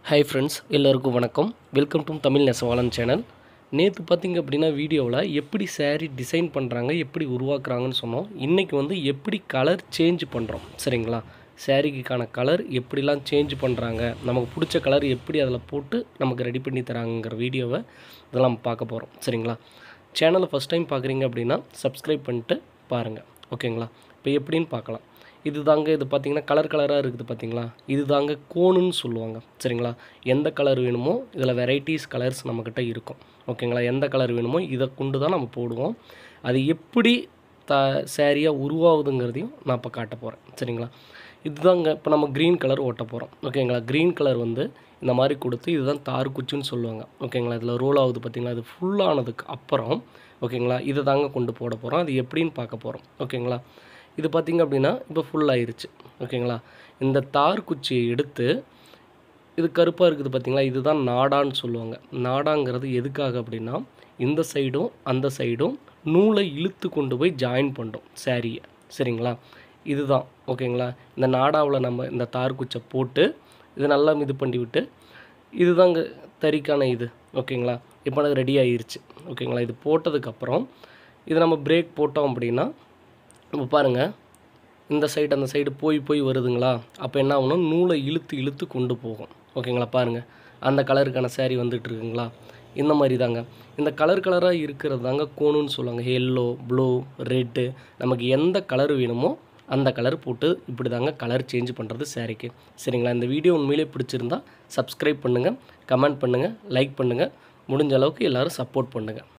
hi friends எல்லோருக்கும் வணக்கம் welcome to Tamil Nesavalan channel நேற்று பார்த்தீங்க அப்படின்னா வீடியோவில் எப்படி saree டிசைன் பண்ணுறாங்க எப்படி உருவாக்குறாங்கன்னு சொன்னோம் இன்றைக்கி வந்து எப்படி கலர் சேஞ்ச் பண்ணுறோம் சரிங்களா சாரீக்கான கலர் எப்படிலாம் சேஞ்ச் பண்ணுறாங்க நமக்கு பிடிச்ச கலர் எப்படி அதில் போட்டு நமக்கு ரெடி பண்ணி தராங்கங்கிற வீடியோவை இதெல்லாம் நம்ம பார்க்க போகிறோம் சரிங்களா சேனலை ஃபஸ்ட் டைம் பார்க்குறீங்க அப்படின்னா சப்ஸ்கிரைப் பண்ணிட்டு பாருங்கள் ஓகேங்களா இப்போ எப்படின்னு பார்க்கலாம் இது தாங்க இது பார்த்தீங்கன்னா கலர் கலராக இருக்குது பார்த்தீங்களா இது தாங்க கோனுன்னு சொல்லுவாங்க சரிங்களா எந்த கலர் வேணுமோ இதில் வெரைட்டிஸ் கலர்ஸ் நம்மக்கிட்ட இருக்கும் ஓகேங்களா எந்த கலர் வேணுமோ இதை கொண்டு தான் நம்ம போடுவோம் அது எப்படி த சேரீயாக உருவாகுதுங்கிறதையும் நான் இப்போ காட்ட போகிறேன் சரிங்களா இதுதாங்க இப்போ நம்ம க்ரீன் கலர் ஓட்ட போகிறோம் ஓகேங்களா க்ரீன் கலர் வந்து இந்த மாதிரி கொடுத்து இதுதான் தார் குச்சின்னு சொல்லுவாங்க ஓகேங்களா இதில் ரோல் ஆகுது பார்த்தீங்களா இது ஃபுல்லானதுக்கு அப்புறம் ஓகேங்களா இதை தாங்க கொண்டு போட போகிறோம் அது எப்படின்னு பார்க்க போகிறோம் ஓகேங்களா இது பார்த்திங்க அப்படின்னா இப்போ ஃபுல் ஆயிருச்சு ஓகேங்களா இந்த தார் குச்சியை எடுத்து இது கருப்பாக இருக்குது பார்த்தீங்களா இதுதான் நாடான்னு சொல்லுவாங்க நாடாங்கிறது எதுக்காக அப்படின்னா இந்த சைடும் அந்த சைடும் நூலை இழுத்து கொண்டு போய் ஜாயின் பண்ணுறோம் சாரியை சரிங்களா இதுதான் ஓகேங்களா இந்த நாடாவில் நம்ம இந்த தார் குச்சை போட்டு இது நல்லா இது பண்ணி விட்டு இதுதாங்க தறிக்கான இது ஓகேங்களா இப்போ எனக்கு ரெடி ஆயிருச்சு ஓகேங்களா இது போட்டதுக்கப்புறம் இது நம்ம பிரேக் போட்டோம் அப்படின்னா இப்போ பாருங்கள் இந்த சைடு அந்த சைடு போய் போய் வருதுங்களா அப்போ என்ன ஆகணும் நூலை இழுத்து இழுத்து கொண்டு போகும் ஓகேங்களா பாருங்கள் அந்த கலருக்கான saree வந்துட்டு இருக்குங்களா இந்த மாதிரி தாங்க இந்த கலர் கலராக இருக்கிறது தாங்க கோணுன்னு சொல்லுவாங்க எல்லோ ப்ளூ ரெட்டு நமக்கு எந்த கலர் வேணுமோ அந்த கலர் போட்டு இப்படி தாங்க கலர் சேஞ்ச் பண்ணுறது சாரிக்கு சரிங்களா இந்த வீடியோ உண்மையிலே பிடிச்சிருந்தா சப்ஸ்கிரைப் பண்ணுங்கள் கமெண்ட் பண்ணுங்கள் லைக் பண்ணுங்கள் முடிஞ்ச அளவுக்கு எல்லோரும் சப்போர்ட் பண்ணுங்கள்